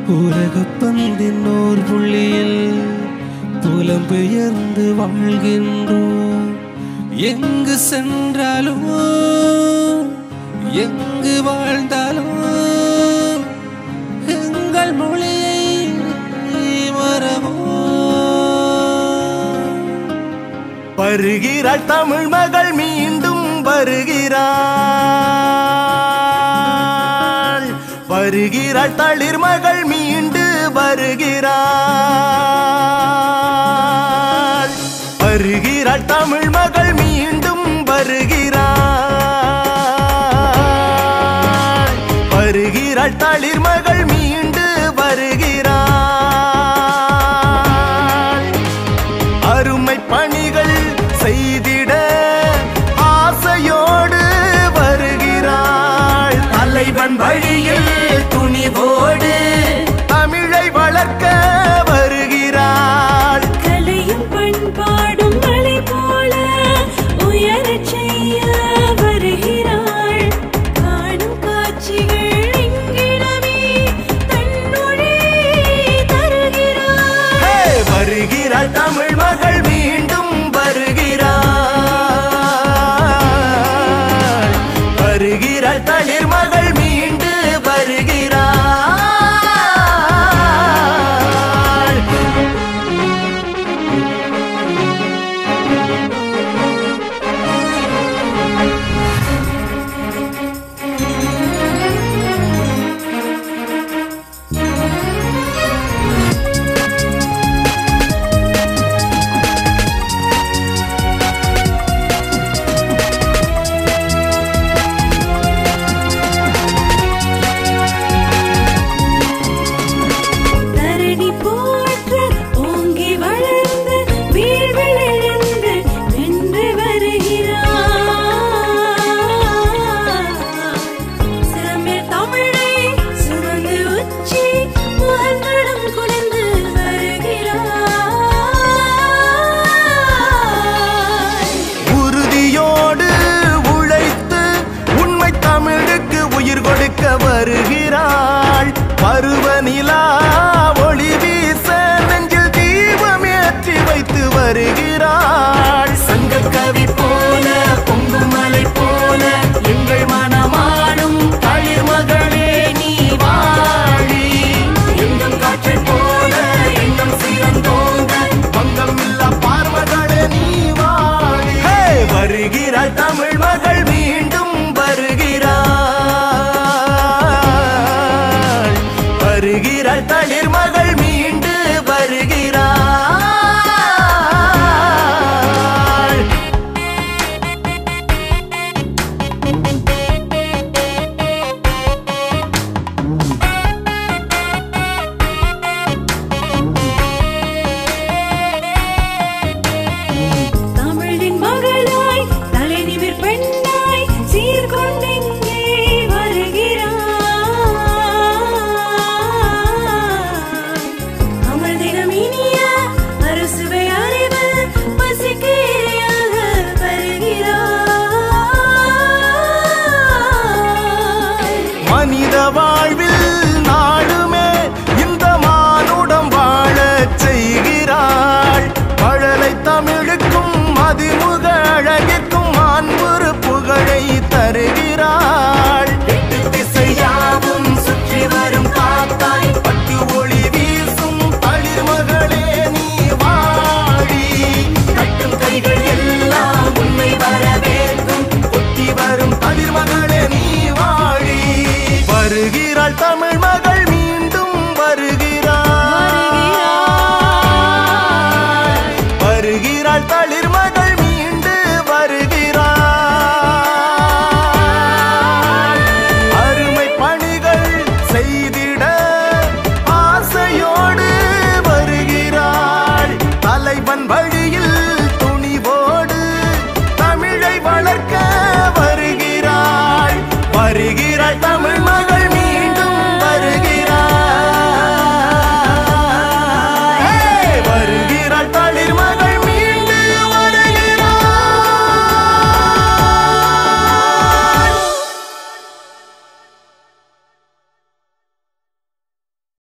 உலகப்பந்தின் ஓர் புள்ளியில் புலம்பெயர்ந்து வாழ்கின்றோம் எங்கு சென்றாலும் எங்கு வாழ்ந்தாலும் எங்கள் மொழியை மறவோம் வருகிறாள் தமிழ் மகள் மீண்டும் வருகிறாள் வருகிறாள் தளிர் மகள் மீண்டு வருகிறாள் வருகிறாள் தமிழ் மகள் மீண்டும் வருகிறாள் வருகிறாள் தளிர் மகள் மீண்டு வருகிறாள் அருமை பணிகள் செய்திட ஆசையோடு வருகிறாள் தலைவன் வழியில் துணிவோடு தமிழை வளர்க்க வருகிறாள் கலையும் பண்பாடும் மலை போல உயரச் செய்ய வருகிறாள் காணும் காட்சிகள் எங்கிடமே தன்னுடைய தருகிறாள் ஹே! வருகிறாள் தமிழ் மகள் மீண்டும் வருகிறாள் வருகிறாள் தளிர் மகள் மீண்டு வருகிறாள் தரணி போற்ற ஓங்கி வளர்ந்து வீழ்விழந்து வென்று வருகிறாள் சிறமில் தமிழை சுமந்து உச்சி முகந்தடம் குடைந்து வருகிறாள் உறுதியோடு உழைத்து உண்மை தமிழுக்கு உயிர் கொடுக்க வருகிறாள் பருவ நிலா ஒளி வீச நெஞ்சில் தீபம் ஏற்றி வைத்து வருகிறாள் சங்க கவி போல பொங்கும் மலை போல எங்கள் மனமாடும் தளிர் மகளே நீ வாழி எங்கும் காற்றை போல எங்கும் சிறந்தோங்க பங்கம் இல்ல பார்மகளே நீ வாழி வருகிறாள் தமிழ்